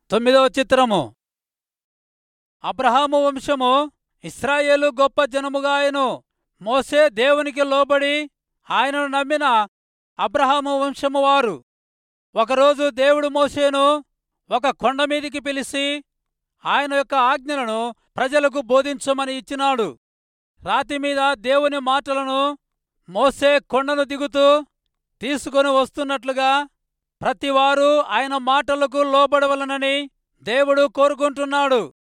తొమ్మిదవ చిత్రము అబ్రహాము వంశము ఇస్రాయేలు గొప్ప జనముగాయను మోసే దేవునికి లోబడి ఆయనను నమ్మిన అబ్రహాము వంశము వారు ఒకరోజు దేవుడు మోసేను ఒక కొండ మీదికి పిలిచి ఆయన యొక్క ఆజ్ఞలను ప్రజలకు బోధించమని ఇచ్చినాడు రాతి మీద దేవుని మాటలను మోసే కొండను దిగుతూ తీసుకొని వస్తున్నట్లుగా ప్రతివారు ఆయన మాటలకు లోబడవలనని దేవుడు కోరుకుంటున్నాడు